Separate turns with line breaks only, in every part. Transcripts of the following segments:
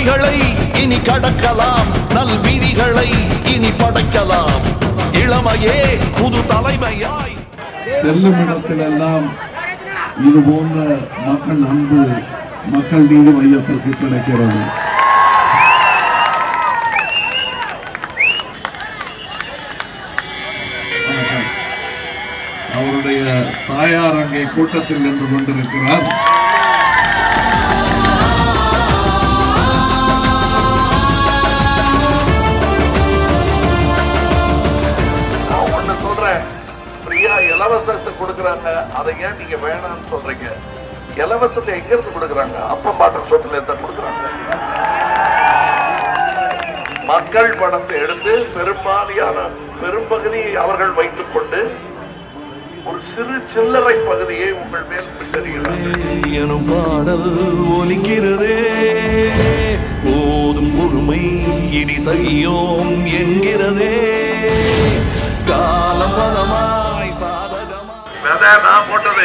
தடைகளை இனி கடக்கலாம் நல் விதிகளை இனி படைக்கலாம் இளமையே புது தலைமையாய்
செல்லும் இடத்திலெல்லாம் இது போன்ற மக்கள் அன்பு மக்கள் நீதி மையத்திற்கு கிடைக்கிறது வணக்கம். அவருடைய தாயார் அங்கே கூட்டத்தில் நின்று கொண்டிருக்கிறார்
நான் ஒண்ணு சொல்றேன் பிரியா இலவசத்தை கொடுக்கறாங்க அதை ஏன் நீங்க வேணாம்னு சொல்றீங்க இலவசத்தை எங்க இருந்து கொடுக்கறாங்க அப்பா பாட்டம் சொத்துல இருந்தா கொடுக்கறாங்க மக்கள் பணத்தை எடுத்து பெரும்பாலியான பெரும்பகுதியை அவர்கள் வைத்துக் கொண்டு ஒரு சிறு சில்லறை பகுதியை உங்கள் மேல் விட்டறிகிறார்கள்
எனும் பாடல் ஒலிக்கிறதே போதும் பொறுமை இடி செய்யோம் என்கிறதே காலம் பலமாய் சாதகமாய்
விதை நான் போட்டது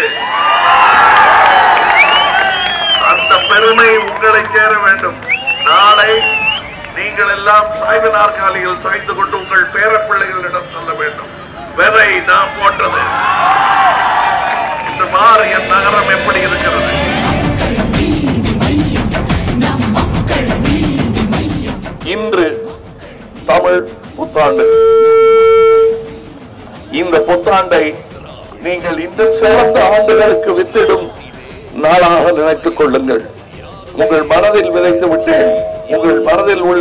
அந்த பெருமை உங்களை சேர வேண்டும் நாளை நீங்கள் எல்லாம் சாய்வு நாற்காலியில் சாய்ந்து கொண்டு உங்கள் பேரப்பிள்ளைகளிடம் சொல்ல வேண்டும் விதை நான் போட்டது இந்த மாறிய நகரம் எப்படி இருக்கிறது இன்று தமிழ் புத்தாண்டு இந்த புத்தாண்டை நீங்கள் இன்னும் சிறந்த ஆண்டுகளுக்கு வித்திடும் நாளாக நினைத்துக் கொள்ளுங்கள் உங்கள் மனதில் விதைத்து விட்டேன் உங்கள் மனதில் உள்ள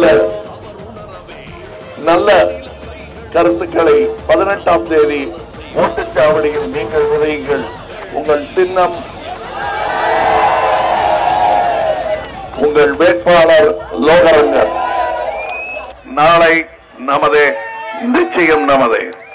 நல்ல கருத்துக்களை பதினெட்டாம் தேதி ஓட்டுச்சாவடியில் நீங்கள் விதையுங்கள் உங்கள் சின்னம் உங்கள் வேட்பாளர் லோகரங்கர் நாளை நமதே நிச்சயம் நமதே